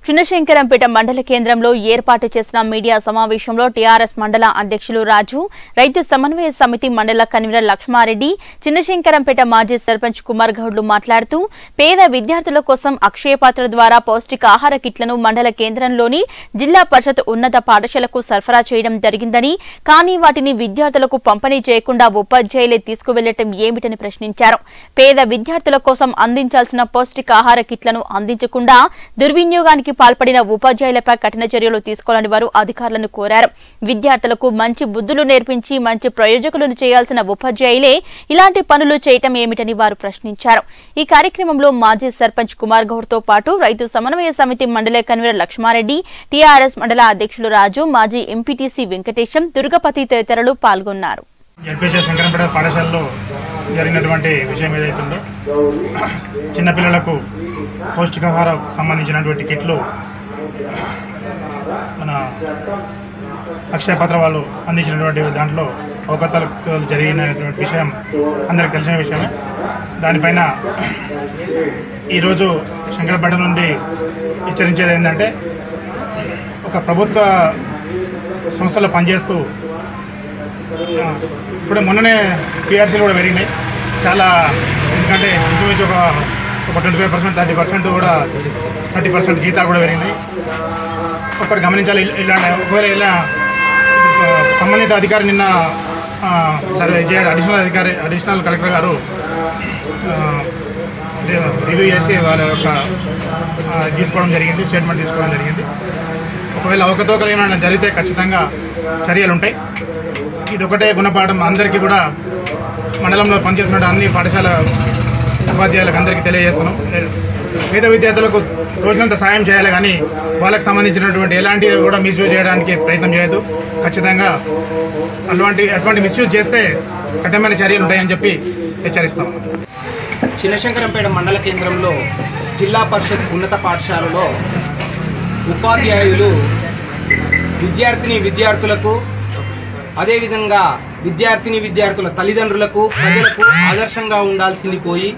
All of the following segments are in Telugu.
చిన్నశంకరంపేట మండల కేంద్రంలో ఏర్పాటు చేసిన మీడియా సమావేశంలో టీఆర్ఎస్ మండల అధ్యక్షులు రాజు రైతు సమన్వయ సమితి మండల కన్వీనర్ లక్ష్మారెడ్డి చిన్నశంకరంపేట మాజీ సర్పంచ్ కుమార్ గౌడ్లు మాట్లాడుతూ పేద విద్యార్థుల కోసం అక్షయపాత్ర ద్వారా పౌష్టికాహార కిట్లను మండల కేంద్రంలోని జిల్లా పరిషత్ ఉన్నత పాఠశాలకు సరఫరా చేయడం జరిగిందని కానీ వాటిని విద్యార్థులకు పంపిణీ చేయకుండా ఉపాధ్యాయులే తీసుకువెళ్లటం ఏమిటని ప్రశ్నించారు పేద విద్యార్థుల కోసం అందించాల్సిన పౌష్టికాహార కిట్లను అందించకుండా దుర్వినియోగానికి పాల్పడిన ఉపాధ్యాయులపై కఠిన చర్యలు తీసుకోవాలని వారు అధికారులను కోరారు విద్యార్థులకు మంచి బుద్ధులు నేర్పించి మంచి ప్రయోజకులను చేయాల్సిన ఉపాధ్యాయులే ఇలాంటి పనులు చేయటం ఏమిటని వారు ప్రశ్నించారు ఈ కార్యక్రమంలో మాజీ సర్పంచ్ కుమార్ గౌడ్ తో పాటు రైతు సమన్వయ సమితి మండల కన్వీనర్ లక్ష్మారెడ్డి టీఆర్ఎస్ మండల అధ్యక్షులు రాజు మాజీ ఎంపీటీసీ వెంకటేశం దుర్గపతి తదితరులు పాల్గొన్నారు జడ్పీసీ శంకరంపేట పాఠశాలలో జరిగినటువంటి విషయం ఏదైతుందో చిన్నపిల్లలకు పౌష్టికాహారం సంబంధించినటువంటి కిట్లు మన అక్షయపత్ర వాళ్ళు అందించినటువంటి దాంట్లో అవకతవకలు జరిగినటువంటి విషయం అందరికి తెలిసిన విషయమే దానిపైన ఈరోజు శంకరపేట నుండి హెచ్చరించేది ఏంటంటే ఒక ప్రభుత్వ సంస్థలో పనిచేస్తూ ఆ, ఇప్పుడు మొన్ననే పిఆర్సీలు కూడా పెరిగినాయి చాలా ఎందుకంటే ఇంచుమించు ఒక ఒక twenty five percent thirty percent కూడా థర్టీ పర్సెంట్ జీతాలు కూడా పెరిగినాయి ఒకటి గమనించాలి ఇల్- ఇలాంటి ఒకవేళ ఇలా ఆ, సంబంధిత అధికారి నిన్న ఆ, సరే చేయడం అడిషనల్ అధికారి అడిషనల్ కలెక్టర్ గారు ఆ, రి- రివ్యూ చేసి వాళ్ళ యొక్క ఆ, తీసుకోవడం జరిగింది స్టేట్మెంట్ తీసుకోవడం జరిగింది ఒకవేళ అవకతవకలు ఏమైనా జరిగితే ఖచ్చితంగా చర్యలు ఉంటాయి ఇది ఒకటే గుణపాఠం అందరికీ కూడా మండలంలో పనిచేస్తున్న అన్ని పాఠశాల ఉపాధ్యాయులకు అందరికీ తెలియజేస్తున్నాం పేద విద్యార్థులకు తోచినంత సాయం చేయాలి కానీ వాళ్ళకి సంబంధించినటువంటి ఎలాంటి కూడా మిస్యూజ్ చేయడానికి ప్రయత్నం చేయొద్దు ఖచ్చితంగా అటువంటి అటువంటి మిస్యూజ్ చేస్తే కఠినమైన చర్యలు ఉంటాయని చెప్పి హెచ్చరిస్తాం చిన్నశంకరంపేట మండల కేంద్రంలో జిల్లా పరిషత్ ఉన్నత పాఠశాలలో ఉపాధ్యాయులు విద్యార్థిని విద్యార్థులకు అదేవిధంగా విద్యార్థిని విద్యార్థుల తల్లిదండ్రులకు ప్రజలకు ఆదర్శంగా ఉండాల్సింది పోయి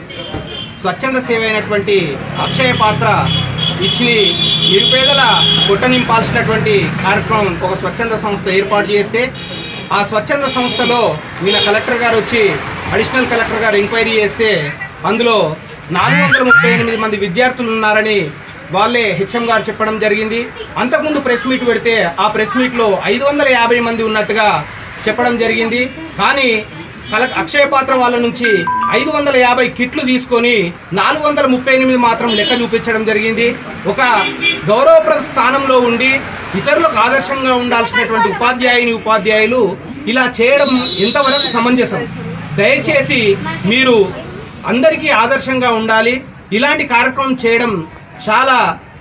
స్వచ్ఛంద సేవ అయినటువంటి అక్షయ పాత్ర ఇచ్చి నిరుపేదల పొట్ట నింపాల్సినటువంటి కార్యక్రమం ఒక స్వచ్ఛంద సంస్థ ఏర్పాటు చేస్తే ఆ స్వచ్ఛంద సంస్థలో నిన్న కలెక్టర్ గారు వచ్చి అడిషనల్ కలెక్టర్ గారు ఎంక్వైరీ చేస్తే అందులో నాలుగు వందల ముప్పై ఎనిమిది మంది విద్యార్థులు ఉన్నారని వాళ్ళే హెచ్ఎం గారు చెప్పడం జరిగింది అంతకుముందు ప్రెస్ మీట్ పెడితే ఆ ప్రెస్ మీట్లో ఐదు వందల యాభై మంది ఉన్నట్టుగా చెప్పడం జరిగింది కానీ కల అక్షయ పాత్ర వాళ్ళ నుంచి ఐదు వందల యాభై కిట్లు తీసుకొని నాలుగు వందల ముప్పై ఎనిమిది మాత్రం లెక్క చూపించడం జరిగింది ఒక గౌరవప్రద స్థానంలో ఉండి ఇతరులకు ఆదర్శంగా ఉండాల్సినటువంటి ఉపాధ్యాయుని ఉపాధ్యాయులు ఇలా చేయడం ఎంతవరకు సమంజసం దయచేసి మీరు అందరికీ ఆదర్శంగా ఉండాలి ఇలాంటి కార్యక్రమం చేయడం చాలా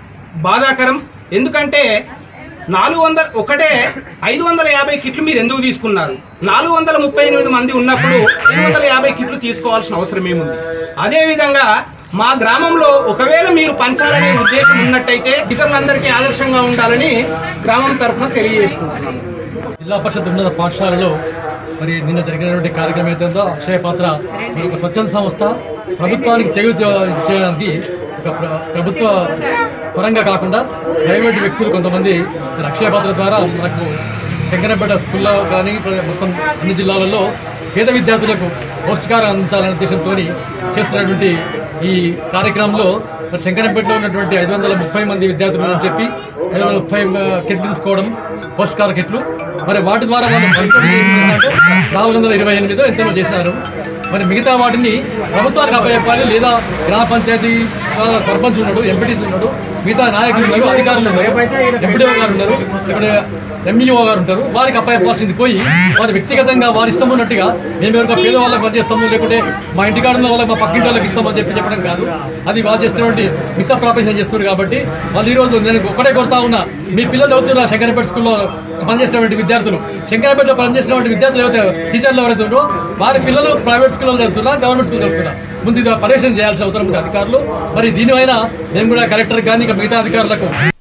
బాధాకరం ఎందుకంటే నాలుగు వందల ఒకటే ఐదు వందల యాభై కిట్లు మీరు ఎందుకు తీసుకున్నారు నాలుగు వందల ముప్పై ఎనిమిది మంది ఉన్నప్పుడు ఐదు వందల యాభై కిట్లు తీసుకోవాల్సిన అవసరం ఏముంది అదేవిధంగా మా గ్రామంలో ఒకవేళ మీరు పంచాలనే ఉద్దేశం ఉన్నట్టయితే ఇతరులందరికీ ఆదర్శంగా ఉండాలని గ్రామం తరఫున తెలియజేసుకుంటున్నాను జిల్లా పరిషత్ ఉన్నత పాఠశాలలో మరి నిన్న జరిగినటువంటి కార్యక్రమం ఏదైతుందో అక్షయ పాత్ర మరి ఒక స్వచ్ఛంద సంస్థ ప్రభుత్వానికి చేయూత చేయడానికి ఒక ప్ర- ప్రభుత్వ పరంగా కాకుండా ప్రైవేట్ వ్యక్తులు కొంతమంది మరి అక్షయ పాత్ర ద్వారా మనకు శంకరపేట స్కూల్లో కానీ మొత్తం అన్ని జిల్లాలలో పేద విద్యార్థులకు పౌష్టికారం అందించాలనే ఉద్దేశంతో చేస్తున్నటువంటి ఈ కార్యక్రమంలో మరి శంకరంపేటలో ఉన్నటువంటి ఐదు వందల ముప్పై మంది విద్యార్థులు అని చెప్పి ఐదు వందల ముప్పై ఆ, కిట్లు తీసుకోవడం పౌష్టికార కిట్లు మరి వాటి ద్వారా వాళ్ళు పనిచేయడం ఏంటంటే నాలుగు వందల ఇరవై ఎనిమిదో ఎంతో చేశారు మరి మిగతా వాటిని ప్రభుత్వానికి అప్పచెప్పాలి లేదా గ్రామ పంచాయతీ ఆ, సర్పంచ్ ఉన్నాడు ఎంపీటీసీ ఉన్నాడు మిగతా నాయకులు ఉన్నారు అధికారులు ఉన్నారు ఎంపీడీఓ గారు ఉన్నారు ఇక్కడ ఎంఈఓ గారు ఉంటారు వారికి అప్పచెప్పాల్సింది పోయి వారి వ్యక్తిగతంగా వారి ఇష్టం ఉన్నట్టుగా మేము ఎవరికో పేదవాళ్ళకి పనిచేస్తాము లేకుంటే మా ఇంటికాడ ఉన్న వాళ్ళకి మా పక్కింటి వాళ్ళకి ఇస్తామని చెప్పి చెప్పడం కాదు అది వాళ్ళు చేస్తున్నటువంటి మిస్అప్రాపరేషన్ చేస్తున్నారు కాబట్టి వాళ్ళు ఈరోజు నేను ఒకటే కొడతా ఉన్నా మీ పిల్లలు చదువుతున్న శంకరపేట స్కూల్లో పనిచేసినటువంటి విద్యార్థులు శంకరపేటలో పనిచేసినటువంటి విద్యార్థులు ఎవరైతే టీచర్లు ఎవరైతే ఉన్నారో వారి పిల్లలు ప్రైవేట్ స్కూల్లో చదువుతున్నా గవర్నమెంట్ స్కూల్ చదువుతున్నా ముందు ఇది పర్యవేక్షణ చేయాల్సిన అవసరం ఉంది అధికారులు మరి దీనివైనా మేము కూడా కలెక్టర్ కానీ ఇంకా మిగతా అధికారులకు